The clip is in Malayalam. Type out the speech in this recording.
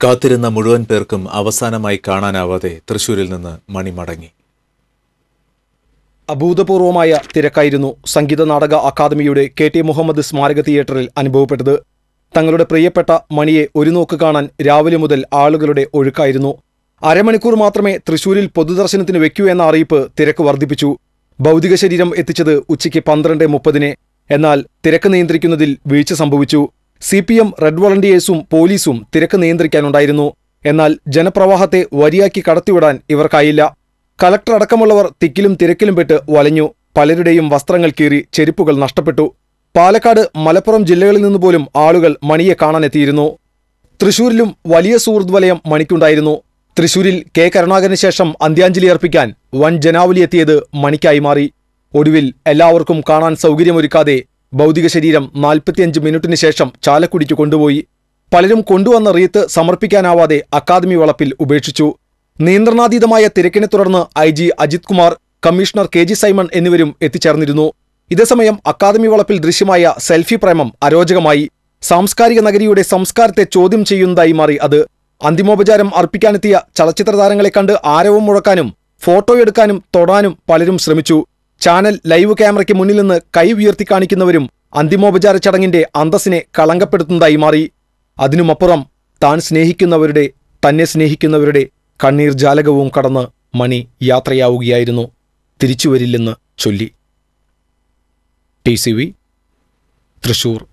കാത്തിരുന്ന മുഴുവൻ പേർക്കും അവസാനമായി കാണാനാവാതെ തൃശൂരിൽ നിന്ന് മണി മടങ്ങി അഭൂതപൂർവമായ തിരക്കായിരുന്നു സംഗീത നാടക അക്കാദമിയുടെ കെ ടി മുഹമ്മദ് സ്മാരക തിയേറ്ററിൽ അനുഭവപ്പെട്ടത് തങ്ങളുടെ പ്രിയപ്പെട്ട മണിയെ ഒരു നോക്ക് കാണാൻ രാവിലെ മുതൽ ആളുകളുടെ ഒഴുക്കായിരുന്നു അരമണിക്കൂർ മാത്രമേ തൃശൂരിൽ പൊതുദർശനത്തിന് വെക്കൂ എന്ന അറിയിപ്പ് തിരക്ക് വർദ്ധിപ്പിച്ചു ഭൗതിക ശരീരം എത്തിച്ചത് ഉച്ചയ്ക്ക് പന്ത്രണ്ട് മുപ്പതിന് എന്നാൽ തിരക്ക് നിയന്ത്രിക്കുന്നതിൽ വീഴ്ച സംഭവിച്ചു സി പി എം റെഡ് വളണ്ടിയേഴ്സും പോലീസും തിരക്ക് നിയന്ത്രിക്കാനുണ്ടായിരുന്നു എന്നാൽ ജനപ്രവാഹത്തെ വരിയാക്കി കടത്തിവിടാൻ ഇവർക്കായില്ല കലക്ടർ അടക്കമുള്ളവർ തിക്കിലും തിരക്കിലും പെട്ട് വലഞ്ഞു പലരുടെയും വസ്ത്രങ്ങൾ കീറി ചെരുപ്പുകൾ നഷ്ടപ്പെട്ടു പാലക്കാട് മലപ്പുറം ജില്ലകളിൽ നിന്ന് പോലും ആളുകൾ മണിയെ കാണാനെത്തിയിരുന്നു തൃശൂരിലും വലിയ സുഹൃത്ത് വലയം മണിക്കുണ്ടായിരുന്നു തൃശൂരിൽ കെ കരുണാകരന് ശേഷം അന്ത്യാഞ്ജലി അർപ്പിക്കാൻ വൻ ജനാവലി എത്തിയത് മണിക്കായി മാറി ഒടുവിൽ എല്ലാവർക്കും കാണാൻ സൗകര്യമൊരുക്കാതെ ഭൗതിക ശരീരം നാൽപ്പത്തിയഞ്ച് മിനിറ്റിന് ശേഷം ചാലക്കുടിക്ക് കൊണ്ടുപോയി പലരും കൊണ്ടുവന്ന റീത്ത് സമർപ്പിക്കാനാവാതെ അക്കാദമി വളപ്പിൽ ഉപേക്ഷിച്ചു നിയന്ത്രണാതീതമായ തിരക്കിനെ തുടർന്ന് I G Ajith Kumar commissioner K G Simon എന്നിവരും എത്തിച്ചേർന്നിരുന്നു ഇതേസമയം അക്കാദമി വളപ്പിൽ ദൃശ്യമായ സെൽഫി പ്രേമം അരോചകമായി സാംസ്കാരിക നഗരിയുടെ സംസ്കാരത്തെ ചോദ്യം ചെയ്യുന്നതായി മാറി അത് അന്തിമോപചാരം അർപ്പിക്കാനെത്തിയ ചലച്ചിത്ര താരങ്ങളെ കണ്ട് ആരവം മുഴക്കാനും ഫോട്ടോ എടുക്കാനും തൊടാനും പലരും ശ്രമിച്ചു ചാനൽ ലൈവ് ക്യാമറയ്ക്ക് മുന്നിൽ നിന്ന് കൈ ഉയർത്തി കാണിക്കുന്നവരും അന്തിമോപചാര ചടങ്ങിന്റെ അന്തസ്സിനെ കളങ്കപ്പെടുത്തുന്നതായി മാറി അതിനുമപ്പുറം താൻ സ്നേഹിക്കുന്നവരുടെ തന്നെ സ്നേഹിക്കുന്നവരുടെ കണ്ണീർ ജാലകവും കടന്ന് മണി യാത്രയാവുകയായിരുന്നു തിരിച്ചുവരില്ലെന്ന് ചൊല്ലി ടി സി വി തൃശൂർ